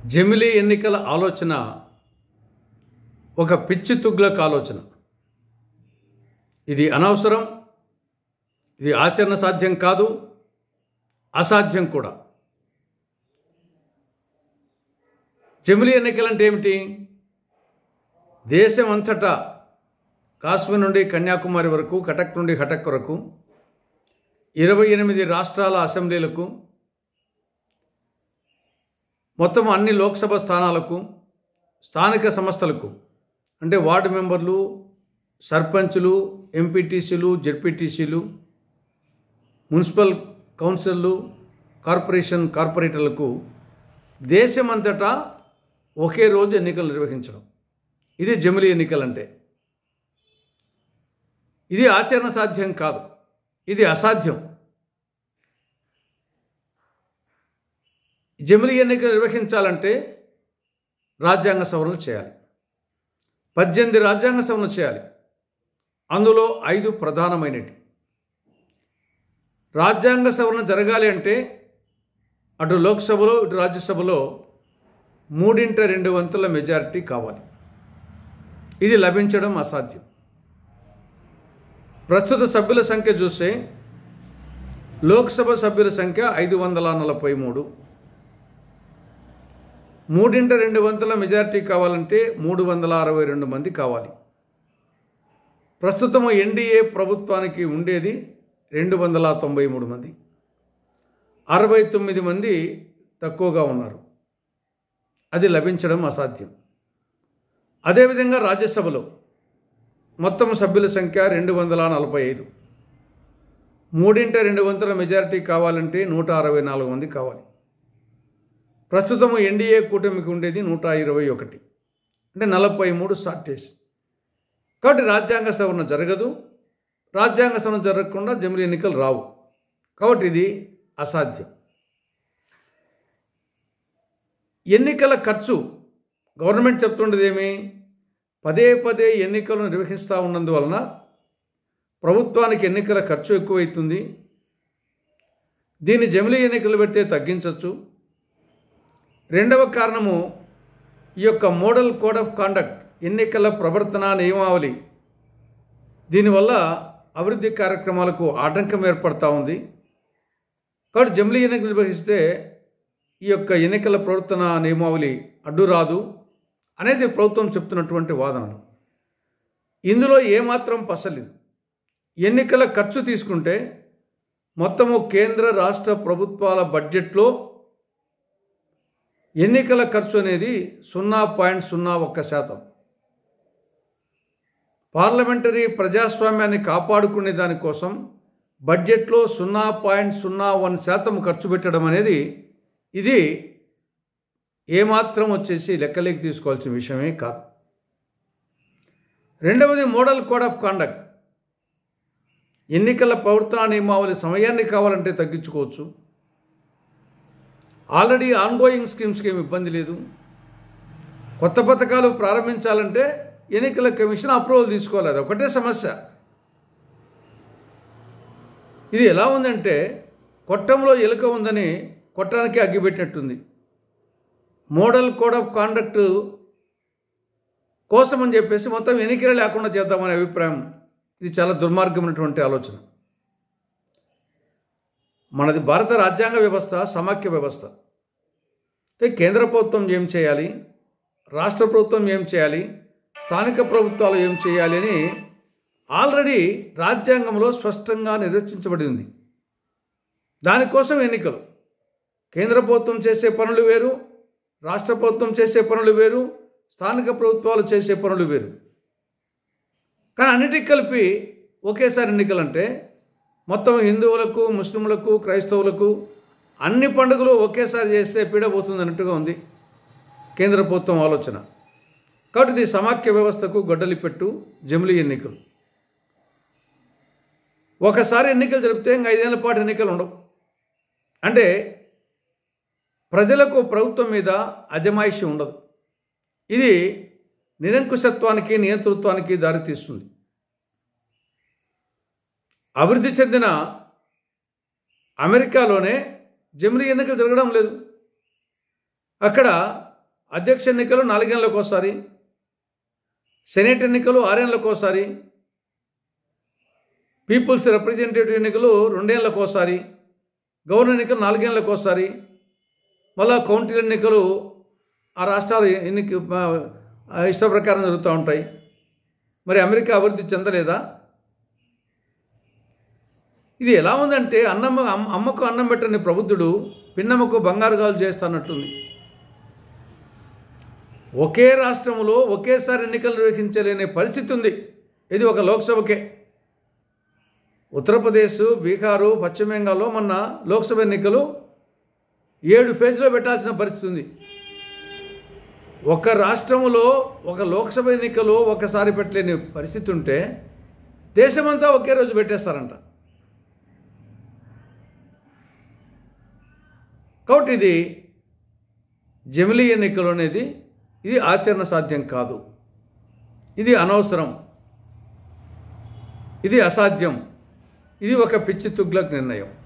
జమిలీ ఎన్నికల ఆలోచన ఒక పిచ్చి తుగ్లక్ ఆలోచన ఇది అనవసరం ఇది ఆచరణ సాధ్యం కాదు అసాధ్యం కూడా జమిలీ ఎన్నికలు అంటే ఏమిటి దేశం అంతటా కాశ్మీర్ నుండి కన్యాకుమారి వరకు కటక్ నుండి హటక్ వరకు ఇరవై ఎనిమిది రాష్ట్రాల అసెంబ్లీలకు మొత్తం అన్ని లోక్సభ స్థానాలకు స్థానిక సంస్థలకు అంటే వార్డు మెంబర్లు సర్పంచులు ఎంపీటీసీలు జెడ్పీటీసీలు మున్సిపల్ కౌన్సిళ్ళు కార్పొరేషన్ కార్పొరేటర్లకు దేశమంతటా ఒకే రోజు ఎన్నికలు నిర్వహించడం ఇది జమిలీ ఎన్నికలంటే ఇది ఆచరణ సాధ్యం కాదు ఇది అసాధ్యం జమిలీ ఎన్నికలు నిర్వహించాలంటే రాజ్యాంగ సవరణలు చేయాలి పద్దెనిమిది రాజ్యాంగ సవరణలు చేయాలి అందులో ఐదు ప్రధానమైనటి రాజ్యాంగ సవరణ జరగాలి అంటే అటు లోక్సభలో ఇటు రాజ్యసభలో మూడింట రెండు వంతుల మెజారిటీ కావాలి ఇది లభించడం అసాధ్యం ప్రస్తుత సభ్యుల సంఖ్య చూస్తే లోక్సభ సభ్యుల సంఖ్య ఐదు వందల నలభై మూడు మూడింట రెండు వంతుల మెజారిటీ కావాలంటే మూడు వందల అరవై రెండు మంది కావాలి ప్రస్తుతం ఎన్డీఏ ప్రభుత్వానికి ఉండేది రెండు వందల తొంభై మూడు మంది అరవై తొమ్మిది మంది తక్కువగా ఉన్నారు అది లభించడం అసాధ్యం అదేవిధంగా రాజ్యసభలో మొత్తం సభ్యుల సంఖ్య రెండు వందల నలభై ఐదు మూడింట రెండు వంతుల మెజారిటీ కావాలంటే నూట అరవై నాలుగు మంది కావాలి ప్రస్తుతం ఎన్డీఏ కూటమికి ఉండేది నూట ఇరవై ఒకటి అంటే నలభై మూడు షార్టేజ్ కాబట్టి రాజ్యాంగ సవరణ జరగదు రాజ్యాంగ సవరణ జరగకుండా జమిలీ ఎన్నికలు రావు కాబట్టి ఇది అసాధ్యం ఎన్నికల ఖర్చు గవర్నమెంట్ చెప్తుండేది ఏమి పదే పదే ఎన్నికలు నిర్వహిస్తూ ఉన్నందువలన ప్రభుత్వానికి ఎన్నికల ఖర్చు ఎక్కువైతుంది దీన్ని జమిలీ ఎన్నికలు పెడితే తగ్గించవచ్చు రెండవ కారణము ఈ యొక్క మోడల్ కోడ్ ఆఫ్ కాండక్ట్ ఎన్నికల ప్రవర్తన నియమావళి దీనివల్ల అభివృద్ధి కార్యక్రమాలకు ఆటంకం ఏర్పడతా ఉంది కాబట్టి జమిలీ ఎన్నికలు నిర్వహిస్తే ఈ యొక్క ఎన్నికల ప్రవర్తన నియమావళి అడ్డు రాదు అనేది ప్రభుత్వం చెప్తున్నటువంటి వాదనలు ఇందులో ఏమాత్రం పసలేదు ఎన్నికల ఖర్చు తీసుకుంటే మొత్తము కేంద్ర రాష్ట్ర ప్రభుత్వాల బడ్జెట్లో ఎన్నికల ఖర్చు అనేది సున్నా పాయింట్ సున్నా ఒక్క శాతం పార్లమెంటరీ ప్రజాస్వామ్యాన్ని కాపాడుకునే దానికోసం బడ్జెట్లో సున్నా పాయింట్ సున్నా వన్ శాతం ఖర్చు పెట్టడం అనేది ఇది ఏమాత్రం వచ్చేసి లెక్కలేకి తీసుకోవాల్సిన విషయమే కాదు రెండవది మోడల్ కోడ్ ఆఫ్ కాండక్ట్ ఎన్నికల ప్రవర్తన నియమావళి సమయాన్ని కావాలంటే తగ్గించుకోవచ్చు ఆల్రెడీ ఆన్గోయింగ్ స్కీమ్స్కి ఏమి ఇబ్బంది లేదు కొత్త పథకాలు ప్రారంభించాలంటే ఎన్నికల కమిషన్ అప్రూవల్ తీసుకోవాలి అది ఒకటే సమస్య ఇది ఎలా ఉందంటే కొట్టంలో ఎలుక ఉందని కొట్టడానికి అగ్గిపెట్టినట్టుంది మోడల్ కోడ్ ఆఫ్ కాండక్ట్ కోసం అని చెప్పేసి మొత్తం ఎన్నికలు లేకుండా చేద్దామనే అభిప్రాయం ఇది చాలా దుర్మార్గమైనటువంటి ఆలోచన మనది భారత రాజ్యాంగ వ్యవస్థ సమాఖ్య వ్యవస్థ అంటే కేంద్ర ప్రభుత్వం ఏం చేయాలి రాష్ట్ర ప్రభుత్వం ఏం చేయాలి స్థానిక ప్రభుత్వాలు ఏం చేయాలి అని ఆల్రెడీ రాజ్యాంగంలో స్పష్టంగా నిర్వచించబడి ఉంది దానికోసం ఎన్నికలు కేంద్ర ప్రభుత్వం చేసే పనులు వేరు రాష్ట్ర ప్రభుత్వం చేసే పనులు వేరు స్థానిక ప్రభుత్వాలు చేసే పనులు వేరు కానీ అన్నిటికి కలిపి ఒకేసారి ఎన్నికలంటే మొత్తం హిందువులకు ముస్లింలకు క్రైస్తవులకు అన్ని పండుగలు ఒకేసారి చేస్తే పీడబోతుంది అన్నట్టుగా ఉంది కేంద్ర ప్రభుత్వం ఆలోచన కాబట్టి ఇది సమాఖ్య వ్యవస్థకు గొడ్డలి పెట్టు జమిలీ ఎన్నికలు ఒకసారి ఎన్నికలు జరిపితే ఇంకా ఐదేళ్ల పాటు ఎన్నికలు ఉండవు అంటే ప్రజలకు ప్రభుత్వం మీద అజమాయిషి ఉండదు ఇది నిరంకుశత్వానికి నియంతృత్వానికి దారితీస్తుంది అభివృద్ధి చెందిన అమెరికాలోనే జమిలీ ఎన్నికలు జరగడం లేదు అక్కడ అధ్యక్ష ఎన్నికలు నాలుగేళ్ళకు ఒకసారి సెనేట్ ఎన్నికలు ఆరేళ్ళకు ఒకసారి పీపుల్స్ రిప్రజెంటేటివ్ ఎన్నికలు రెండేళ్ళకు ఒకసారి గవర్నర్ ఎన్నికలు నాలుగేళ్ళకు ఒకసారి మళ్ళా కౌంటీ ఎన్నికలు ఆ రాష్ట్రాలు ఎన్నిక ఆ ఇష్ట ప్రకారం జరుగుతూ ఉంటాయి మరి అమెరికా అభివృద్ధి చెందలేదా ఇది ఎలా ఉందంటే అన్నమ్మ అమ్మ- అమ్మకు అన్నం పెట్టని ప్రబుద్ధుడు పిన్నమ్మకు బంగారు గాలు చేస్తున్నట్టుంది ఒకే రాష్ట్రంలో ఒకేసారి ఎన్నికలు నిర్వహించలేని పరిస్థితి ఉంది ఇది ఒక లోక్సభకే ఉత్తరప్రదేశ్ బీహారు పశ్చిమ బెంగాల్లో మొన్న లోక్సభ ఎన్నికలు ఏడు ఫేజ్లో పెట్టాల్సిన పరిస్థితి ఉంది ఒక రాష్ట్రంలో ఒక లోక్సభ ఎన్నికలు ఒకసారి పెట్టలేని పరిస్థితి ఉంటే దేశమంతా ఒకే రోజు పెట్టేస్తారంట కాబట్టి ఇది జమిలీ ఎన్నికలు అనేది ఇది ఆచరణ సాధ్యం కాదు ఇది అనవసరం ఇది అసాధ్యం ఇది ఒక పిచ్చి తుగ్లక్ నిర్ణయం